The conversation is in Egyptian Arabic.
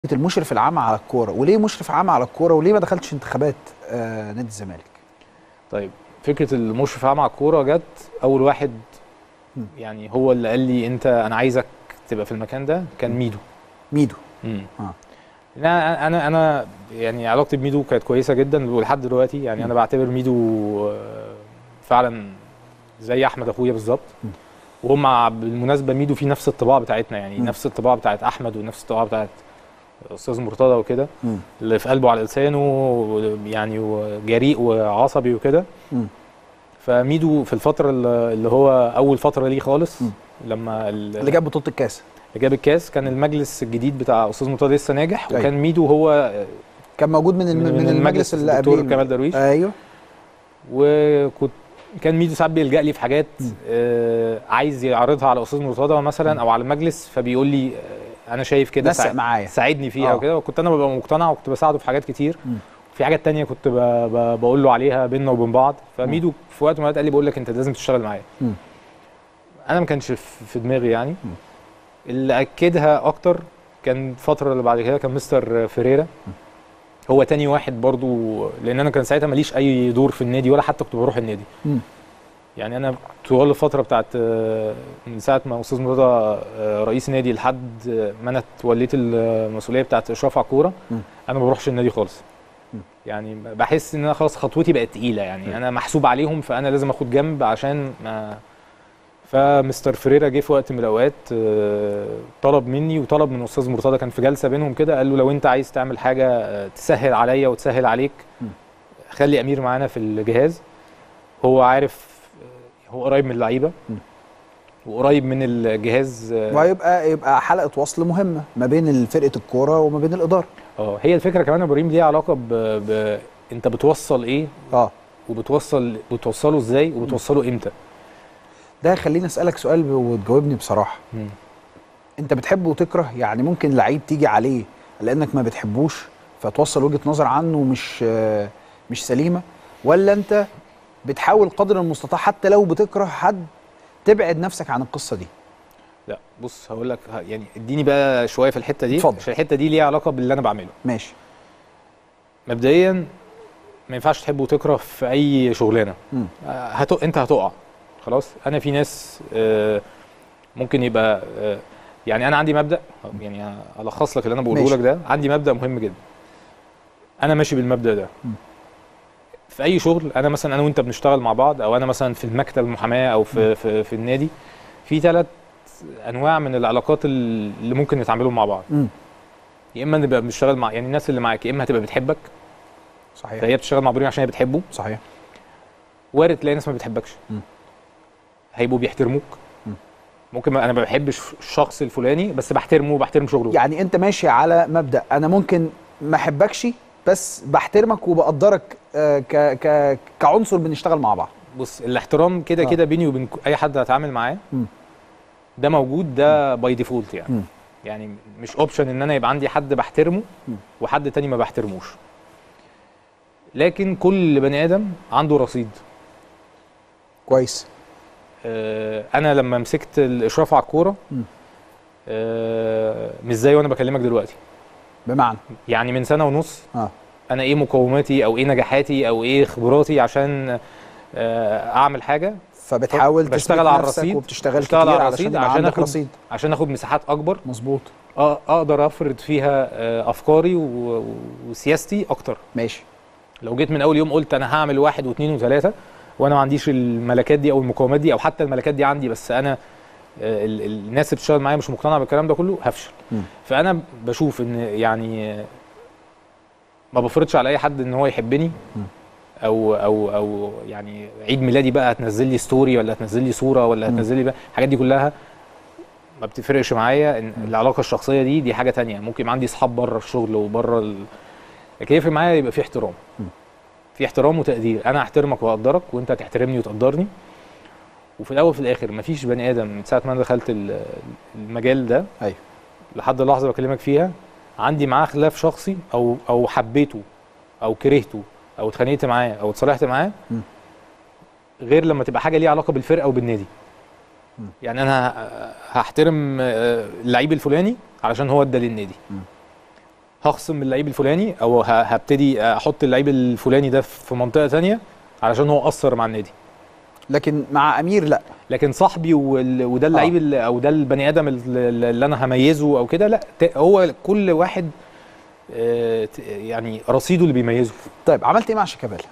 المشرف العام على الكوره وليه مشرف عام على الكوره وليه ما دخلتش انتخابات آه نادي الزمالك طيب فكره المشرف العام على الكوره جت اول واحد م. يعني هو اللي قال لي انت انا عايزك تبقى في المكان ده كان ميدو ميدو امم آه. انا انا انا يعني علاقتي بميدو كانت كويسه جدا ولحد دلوقتي يعني انا بعتبر ميدو آه، فعلا زي احمد اخويا بالظبط م. وهم ع- بالمناسبه ميدو فيه نفس الطباع بتاعتنا يعني م. نفس الطباع بتاعت احمد ونفس الطباع بتاعت استاذ مرتضى وكده مم. اللي في قلبه على لسانه يعني وجريء وعصبي وكده مم. فميدو في الفتره اللي اللي هو اول فتره ليه خالص مم. لما ال- اللي جاب بطوله الكاس اللي جاب الكاس كان المجلس الجديد بتاع استاذ مرتضى لسه ناجح أيوة. وكان ميدو هو كان موجود من الم- من, المجلس اللي الدكتور قبليه كمال درويش ايوه وكنت كان ميدو ساعات بيلجأ لي في حاجات مم. آه عايز يعرضها على استاذ مرتضى مثلا او على المجلس فبيقول لي آه انا شايف كده نسق ساعد- معايا ساعدني فيها آه. وكده وكنت انا ببقى مقتنع وكنت بساعده في حاجات كتير مم. في حاجات تانية كنت ب... ب... بقول له عليها بينا وبين بعض فميدو في وقت من الأوقات قال لي بقول لك انت لازم تشتغل معايا مم. انا ما كانش في في دماغي يعني مم. اللي اكدها اكتر كان الفتره اللي بعد كده كان مستر فيريرا هو تاني واحد برضو لان انا كان ساعتها ماليش اي دور في النادي ولا حتى كنت بروح النادي مم. يعني انا طوال الفتره بتاعت آه، من ساعه ما استاذ مرتضى آه، رئيس النادي لحد آه، ما انا اتوليت المسؤوليه بتاعت اشراف على الكوره مم. انا ما بروحش النادي خالص مم. يعني بحس ان انا خلاص خطوتي بقت تقيله يعني مم. انا محسوب عليهم فانا لازم اخد جنب عشان ما فمستر فريرا جه في وقت من الاوقات آه، طلب مني وطلب من استاذ مرتضى كان في جلسه بينهم كده قال له لو انت عايز تعمل حاجه آه، تسهل عليا وتسهل عليك مم. خلي امير معانا في الجهاز هو عارف آه، هو قريب من اللعيبه مم. وقريب من الجهاز آه، ويبقى يبقى حلقه وصل مهمه ما بين فرقه الكوره وما بين الاداره اه هي الفكره كمان يا ابراهيم ليها علاقه ب... ب... انت بتوصل ايه اه وبتوصل بتوصله ازاي وبتوصله امتى ده خليني اسالك سؤال وتجاوبني بصراحه مم. انت بتحبه وتكره يعني ممكن لعيب تيجي عليه لانك ما بتحبوش فتوصل وجهه نظر عنه مش آه، مش سليمه ولا انت بتحاول قدر المستطاع حتى لو بتكره حد تبعد نفسك عن القصه دي لا بص هقول لك ه- يعني اديني بقى شويه في الحته دي اتفضل. عشان الحته دي ليها علاقه باللي انا بعمله ماشي مبدئيا ما ينفعش تحب وتكره في اي شغلانه مم. آه، هت... انت هتقع خلاص انا في ناس آه، ممكن يبقى آه، يعني انا عندي مبدا يعني الخص لك اللي انا بقوله ماشي. لك ده عندي مبدا مهم جدا انا ماشي بالمبدا ده مم. في اي شغل انا مثلا انا وانت بنشتغل مع بعض او انا مثلا في المكتب المحاماه او في في, في النادي في ثلاث انواع من العلاقات اللي ممكن نتعاملوا مع بعض مم. يا اما نبقى بنشتغل مع يعني الناس اللي معاك يا اما هتبقى بتحبك صحيح فهي بتشتغل مع ابراهيم عشان هي بتحبه صحيح وارد تلاقي ناس ما بتحبكش مم. هيبقوا بيحترموك مم. ممكن ما انا ما بحبش الشخص الفلاني بس بحترمه وبحترم شغله يعني انت ماشي على مبدا انا ممكن ما احبكش بس بحترمك وبقدرك آه، ك ك كعنصر بنشتغل مع بعض بص الاحترام كده آه. كده بيني وبين ك- اي حد هتعامل معاه مم. ده موجود ده باي ديفولت يعني مم. يعني مش اوبشن ان انا يبقى عندي حد بحترمه مم. وحد تاني ما بحترموش لكن كل بني ادم عنده رصيد كويس آه، انا لما مسكت الاشراف على الكوره مم. آه، مش زي وانا بكلمك دلوقتي بمعنى يعني من سنه ونص اه انا ايه مقوماتي او ايه نجاحاتي او ايه خبراتي عشان آه، اعمل حاجه فبتحاول بشتغل تثبت على نفسك الرصيد، وبتشتغل بشتغل كتير على علشان الرصيد يبقى عشان عندك آخد- رصيد عشان اخد مساحات اكبر مظبوط أ- اقدر افرض فيها آه، افكاري و- و- وسياستي اكتر ماشي لو جيت من اول يوم قلت انا هعمل واحد واثنين وثلاثه وانا ما عنديش الملكات دي او المقومات دي او حتى الملكات دي عندي بس انا آه، ال- ال- الناس اللي بتشتغل معايا مش مقتنعه بالكلام ده كله هفشل مم. فانا بشوف ان يعني آه، ما بفرضش على اي حد ان هو يحبني مم. او او او يعني عيد ميلادي بقى هتنزل لي ستوري ولا هتنزل لي صوره ولا مم. هتنزل لي بقى الحاجات دي كلها ما بتفرقش معايا ان العلاقه الشخصيه دي دي حاجه تانية ممكن يبقى عندي اصحاب بره الشغل وبره ال... لكن يفرق معايا يبقى في احترام مم. في احترام وتقدير انا احترمك واقدرك وانت تحترمني وتقدرني وفي الاول وفي الاخر مفيش بني ادم من ساعه ما انا دخلت ال- المجال ده ايوه لحد اللحظه اللي بكلمك فيها عندي معاه خلاف شخصي او او حبيته او كرهته او اتخانقت معاه او اتصالحت معاه مم. غير لما تبقى حاجه ليها علاقه بالفرقه وبالنادي مم. يعني انا ه- هحترم آه، اللعيب الفلاني علشان هو ادى للنادي مم. هخصم اللعيب الفلاني او ه- هبتدي احط اللعيب الفلاني ده في منطقه ثانيه علشان هو اثر مع النادي لكن مع امير لا لكن صاحبي وال- وده اللعيب اللي- او ده البني ادم اللي اللي انا هميزه او كده لا ت- هو كل واحد آه، ت- يعني رصيده اللي بيميزه طيب عملت ايه مع شيكابالا